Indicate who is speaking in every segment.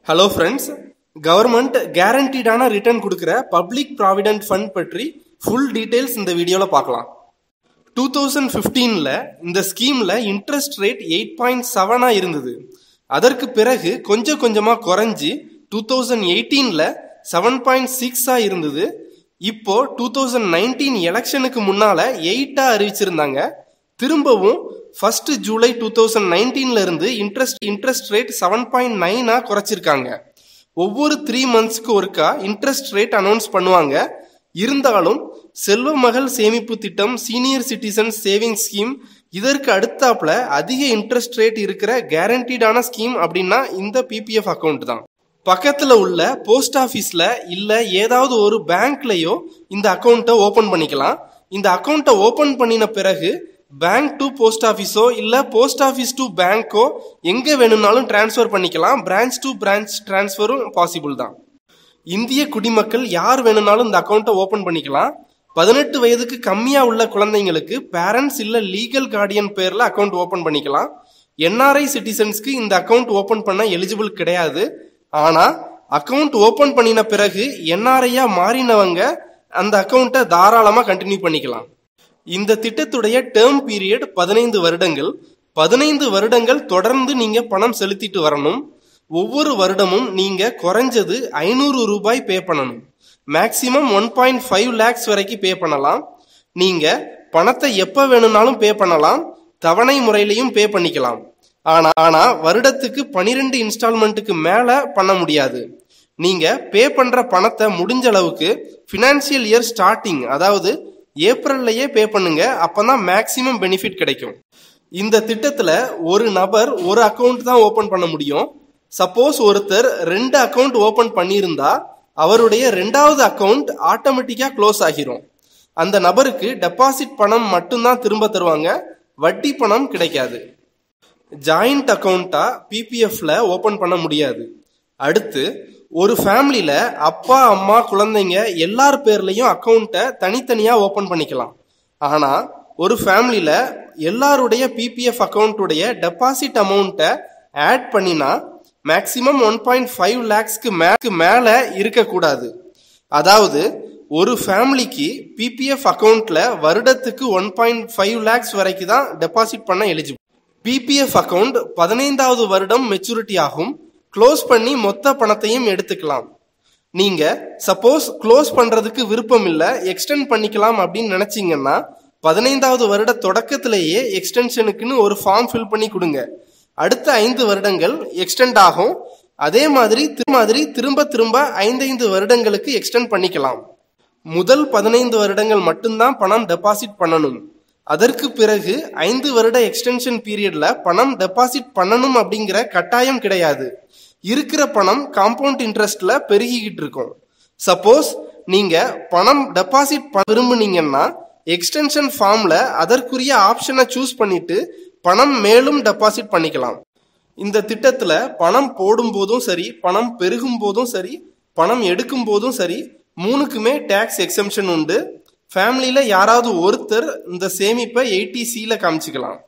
Speaker 1: hello friends government கேரண்டீடான return கொடுக்குற public provident fund பற்றி ஃபுல் டீடைல்ஸ் இந்த வீடியோவில் பார்க்கலாம் டூ தௌசண்ட் ஃபிஃப்டீனில் இந்த ஸ்கீமில் இன்ட்ரெஸ்ட் ரேட் எயிட் பாயிண்ட் செவனாக இருந்தது அதற்கு பிறகு கொஞ்சம் கொஞ்சமாக குறைஞ்சி டூ தௌசண்ட் எயிட்டீனில் செவன் பாயிண்ட் சிக்ஸாக இருந்தது இப்போ டூ தௌசண்ட் நைன்டீன் எலெக்ஷனுக்கு முன்னால் எயிட்டாக அறிவிச்சிருந்தாங்க திரும்பவும் ஃபர்ஸ்ட் ஜூலை டூ தௌசண்ட் நைன்டீன்ல இருந்து interest interest rate seven point நைனா குறைச்சிருக்காங்க ஒவ்வொரு த்ரீ மந்த்ஸ்க்கு ஒருக்கா இன்ட்ரெஸ்ட் ரேட் அனௌன்ஸ் பண்ணுவாங்க இருந்தாலும் செல்வ மகள் சேமிப்பு திட்டம் சீனியர் சிட்டிசன் சேவிங் ஸ்கீம் இதற்கு அடுத்தாப்புல அதிக இன்ட்ரெஸ்ட் ரேட் இருக்கிற கேரண்டீடான ஸ்கீம் அப்படின்னா இந்த பிபிஎஃப் அக்கௌண்ட் தான் பக்கத்துல உள்ள போஸ்ட் ஆபீஸ்ல இல்ல ஏதாவது ஒரு பேங்க்லயோ இந்த அக்கௌண்ட்டை ஓபன் பண்ணிக்கலாம் இந்த அக்கௌண்ட்டை ஓபன் பண்ணின பிறகு பேங்க் டு போஸ்ட் ஆஃபீஸோ இல்லை போஸ்ட் ஆஃபீஸ் டு பேங்க்கோ எங்கே வேணும்னாலும் டிரான்ஸ்ஃபர் பண்ணிக்கலாம் பிரான்ச் டு பிரான்ச் டிரான்ஸ்ஃபரும் பாசிபிள் தான் இந்திய குடிமக்கள் யார் வேணும்னாலும் இந்த அக்கௌண்ட்டை ஓப்பன் பண்ணிக்கலாம் பதினெட்டு வயதுக்கு கம்மியாக உள்ள குழந்தைங்களுக்கு பேரண்ட்ஸ் இல்லை லீகல் கார்டியன் பேரில் அக்கௌண்ட் ஓப்பன் பண்ணிக்கலாம் என்ஆர்ஐ சிட்டிசன்ஸ்க்கு இந்த அக்கௌண்ட் ஓப்பன் பண்ண எலிஜிபிள் கிடையாது ஆனால் அக்கௌண்ட் ஓப்பன் பண்ணின பிறகு என்ஆர்ஐயா மாறினவங்க அந்த அக்கௌண்ட்டை தாராளமாக கண்டினியூ பண்ணிக்கலாம் இந்த திட்டத்துடைய டேர்ம் பீரியட் பதினைந்து வருடங்கள் பதினைந்து வருடங்கள் தொடர்ந்து நீங்க பணம் செலுத்திட்டு வரணும் ஒவ்வொரு வருடமும் நீங்க குறைஞ்சது ஐநூறு ரூபாய் பே பண்ணணும் maximum one point five lakhs வரைக்கும் பே பண்ணலாம் நீங்க பணத்தை எப்ப வேணும்னாலும் பே பண்ணலாம் தவணை முறையிலையும் பே பண்ணிக்கலாம் ஆனா ஆனா வருடத்துக்கு பனிரெண்டு இன்ஸ்டால்மெண்ட்டுக்கு மேல பண்ண முடியாது நீங்க பே பண்ற பணத்தை முடிஞ்ச அளவுக்கு பினான்சியல் இயர் ஸ்டார்டிங் அதாவது ஏப்ரல்லையே பே பண்ணுங்க அப்பதான் மேக்சிமம் பெனிஃபிட் கிடைக்கும் இந்த திட்டத்துல ஒரு நபர் ஒரு அக்கௌண்ட் தான் ஓபன் பண்ண முடியும் சப்போஸ் ஒருத்தர் ரெண்டு அக்கௌண்ட் ஓபன் பண்ணியிருந்தா அவருடைய ரெண்டாவது அக்கௌண்ட் ஆட்டோமேட்டிக்கா க்ளோஸ் ஆகிரும் அந்த நபருக்கு டெபாசிட் பணம் மட்டும்தான் திரும்ப தருவாங்க வட்டி பணம் கிடைக்காது ஜாயிண்ட் அக்கௌண்ட்டா பிபிஎஃப்ல ஓபன் பண்ண முடியாது அடுத்து ஒரு ஃபேமிலியில அப்பா அம்மா குழந்தைங்க எல்லார் பேர்லயும் அக்கௌண்ட்டை தனித்தனியா ஓபன் பண்ணிக்கலாம் ஆனா ஒரு ஃபேமிலியில எல்லாருடைய பிபிஎஃப் அக்கௌண்ட்டுடைய டெபாசிட் அமௌண்ட்டை ஆட் பண்ணினா மேக்சிமம் ஒன் பாயிண்ட் ஃபைவ் லேக்ஸ்க்கு மேக்கு மேல இருக்கக்கூடாது அதாவது ஒரு ஃபேமிலிக்கு பிபிஎஃப் அக்கௌண்ட்ல வருடத்துக்கு ஒன் பாயிண்ட் ஃபைவ் லேக்ஸ் வரைக்கும் தான் டெபாசிட் பண்ண எலிஜிபிள் பிபிஎஃப் அக்கௌண்ட் பதினைந்தாவது வருடம் மெச்சூரிட்டி ஆகும் க்ளோஸ் பண்ணி மொத்த பணத்தையும் எடுத்துக்கலாம் நீங்க சப்போஸ் க்ளோஸ் பண்றதுக்கு விருப்பம் இல்ல எக்ஸ்டெண்ட் பண்ணிக்கலாம் அப்படின்னு நினைச்சீங்கன்னா பதினைந்தாவது வருட தொடக்கத்திலேயே எக்ஸ்டென்ஷனுக்குன்னு ஒரு ஃபார்ம் ஃபில் பண்ணி கொடுங்க அடுத்த ஐந்து வருடங்கள் எக்ஸ்டெண்ட் ஆகும் அதே மாதிரி மாதிரி திரும்ப திரும்ப ஐந்தைந்து வருடங்களுக்கு எக்ஸ்டெண்ட் பண்ணிக்கலாம் முதல் பதினைந்து வருடங்கள் மட்டும்தான் பணம் டெபாசிட் பண்ணணும் அதற்கு பிறகு ஐந்து வருட எக்ஸ்டென்ஷன் பீரியட்ல பணம் டெபாசிட் பண்ணணும் அப்படிங்கிற கட்டாயம் கிடையாது இருக்கிற பணம் காம்பவுண்ட் இன்ட்ரெஸ்ட்ல பெருகிக்கிட்டு இருக்கும் சப்போஸ் நீங்க பணம் டெபாசிட் விரும்புனீங்கன்னா எக்ஸ்டென்ஷன் ஃபார்ம்ல அதற்குரிய ஆப்ஷனை சூஸ் பண்ணிட்டு பணம் மேலும் டெபாசிட் பண்ணிக்கலாம் இந்த திட்டத்துல பணம் போடும் போதும் சரி பணம் பெருகும் போதும் சரி பணம் எடுக்கும் போதும் சரி மூணுக்குமே டேக்ஸ் எக்ஸம்ஷன் உண்டு ஃபேமிலியில யாராவது ஒருத்தர் இந்த சேமிப்பை எயிட்டி சில காமிச்சுக்கலாம்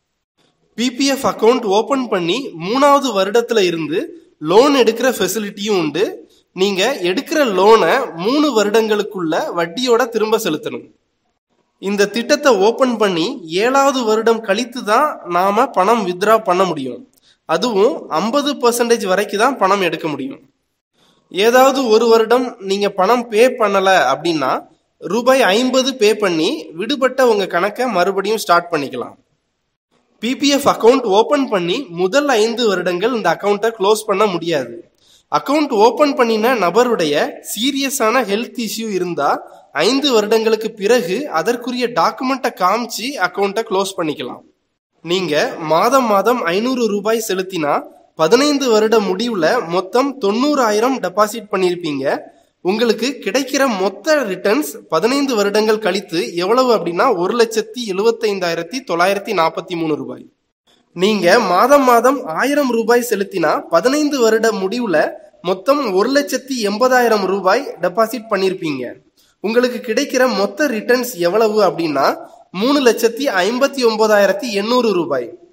Speaker 1: பிபிஎஃப் அக்கௌண்ட் ஓபன் பண்ணி மூணாவது வருடத்துல இருந்து லோன் எடுக்கிற ஃபெசிலிட்டியும் உண்டு நீங்க எடுக்கிற லோனை மூணு வருடங்களுக்குள்ள வட்டியோட திரும்ப செலுத்தணும் இந்த திட்டத்தை ஓபன் பண்ணி ஏழாவது வருடம் கழித்து தான் நாம பணம் வித்ரா பண்ண முடியும் அதுவும் ஐம்பது பர்சன்டேஜ் வரைக்கும் தான் பணம் எடுக்க முடியும் ஏதாவது ஒரு வருடம் நீங்க பணம் பே பண்ணல அப்படின்னா ரூபாய் ஐம்பது பே பண்ணி விடுபட்ட உங்க கணக்கை மறுபடியும் ஸ்டார்ட் பண்ணிக்கலாம் பிபிஎஃப் அக்கௌண்ட் ஓபன் பண்ணி முதல் ஐந்து வருடங்கள் இந்த அக்கௌண்ட்டை க்ளோஸ் பண்ண முடியாது அக்கௌண்ட் ஓபன் பண்ணின நபருடைய சீரியஸான ஹெல்த் இஷ்யூ இருந்தா ஐந்து வருடங்களுக்கு பிறகு அதற்குரிய டாக்குமெண்ட்டை காமிச்சு அக்கௌண்ட்டை க்ளோஸ் பண்ணிக்கலாம் நீங்க மாதம் மாதம் ஐநூறு ரூபாய் செலுத்தினா பதினைந்து வருட முடிவுல மொத்தம் தொண்ணூறாயிரம் டெபாசிட் பண்ணியிருப்பீங்க உங்களுக்கு கிடைக்கிற மொத்த ரிட்டர்ன்ஸ் பதினைந்து வருடங்கள் கழித்து எவ்வளவு அப்படின்னா ஒரு லட்சத்தி எழுபத்தைந்தாயிரத்தி தொள்ளாயிரத்தி நாற்பத்தி மூணு ரூபாய் நீங்க மாதம் மாதம் ஆயிரம் ரூபாய் செலுத்தினா பதினைந்து வருட முடிவுல மொத்தம் ஒரு லட்சத்தி எண்பதாயிரம் ரூபாய் டெபாசிட் பண்ணிருப்பீங்க உங்களுக்கு கிடைக்கிற மொத்த ரிட்டர்ன்ஸ் எவ்வளவு அப்படின்னா மூணு லட்சத்தி ஐம்பத்தி ஒன்பதாயிரத்தி எண்ணூறு ரூபாய்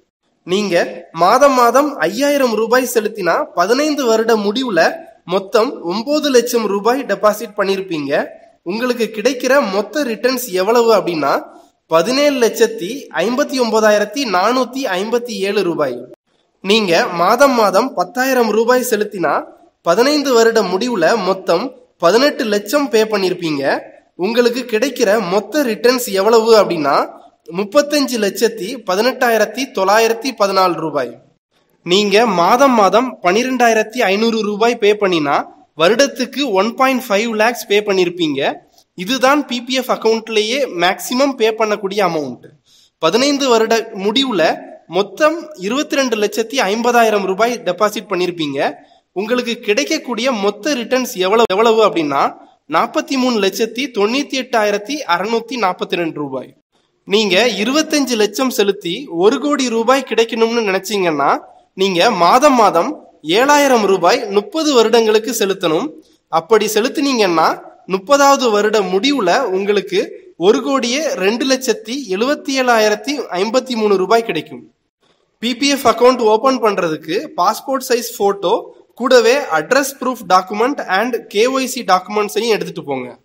Speaker 1: நீங்க மாதம் மாதம் ஐயாயிரம் ரூபாய் செலுத்தினா பதினைந்து வருட முடிவுல மொத்தம் ஒன்பது லட்சம் ரூபாய் டெபாசிட் பண்ணிருப்பீங்க உங்களுக்கு கிடைக்கிற மொத்த ரிட்டர்ன்ஸ் எவ்வளவு அப்படின்னா பதினேழு லட்சத்தி ஐம்பத்தி ஒன்பதாயிரத்தி நானூத்தி ஐம்பத்தி ஏழு ரூபாய் நீங்க மாதம் மாதம் பத்தாயிரம் ரூபாய் செலுத்தினா பதினைந்து வருட முடிவுல மொத்தம் பதினெட்டு லட்சம் பே பண்ணிருப்பீங்க உங்களுக்கு கிடைக்கிற மொத்த ரிட்டர்ன்ஸ் எவ்வளவு அப்படின்னா முப்பத்தஞ்சு லட்சத்தி பதினெட்டாயிரத்தி தொள்ளாயிரத்தி பதினாலு ரூபாய் நீங்க மாதம் மாதம் பனிரெண்டாயிரத்தி ஐநூறு ரூபாய் பே பண்ணினா வருடத்துக்கு one point five lakhs pay பண்ணிருப்பீங்க இதுதான் பிபிஎஃப் அக்கவுண்ட்லயே மேக்சிமம் பே பண்ணக்கூடிய அமௌண்ட் பதினைந்து வருட முடிவுல மொத்தம் இருபத்தி ரெண்டு லட்சத்தி ஐம்பதாயிரம் ரூபாய் டெபாசிட் பண்ணிருப்பீங்க உங்களுக்கு கிடைக்கக்கூடிய மொத்த ரிட்டர்ன்ஸ் எவ்வளவு எவ்வளவு அப்படின்னா நாற்பத்தி மூணு லட்சத்தி தொண்ணூத்தி எட்டாயிரத்தி அறுநூத்தி நாற்பத்தி ரெண்டு ரூபாய் நீங்க இருபத்தஞ்சு லட்சம் செலுத்தி ஒரு கோடி ரூபாய் கிடைக்கணும்னு நினைச்சீங்கன்னா நீங்க மாதம் மாதம் ஏழாயிரம் ரூபாய் முப்பது வருடங்களுக்கு செலுத்தணும் அப்படி செலுத்தினீங்கன்னா முப்பதாவது வருட முடிவுல உங்களுக்கு ஒரு கோடியே ரெண்டு லட்சத்தி எழுவத்தி ஏழாயிரத்தி ஐம்பத்தி மூணு ரூபாய் கிடைக்கும் பிபிஎஃப் அக்கவுண்ட் ஓபன் பண்றதுக்கு பாஸ்போர்ட் சைஸ் போட்டோ கூடவே address proof document and KYC டாக்குமெண்ட்ஸையும் எடுத்துட்டு போங்க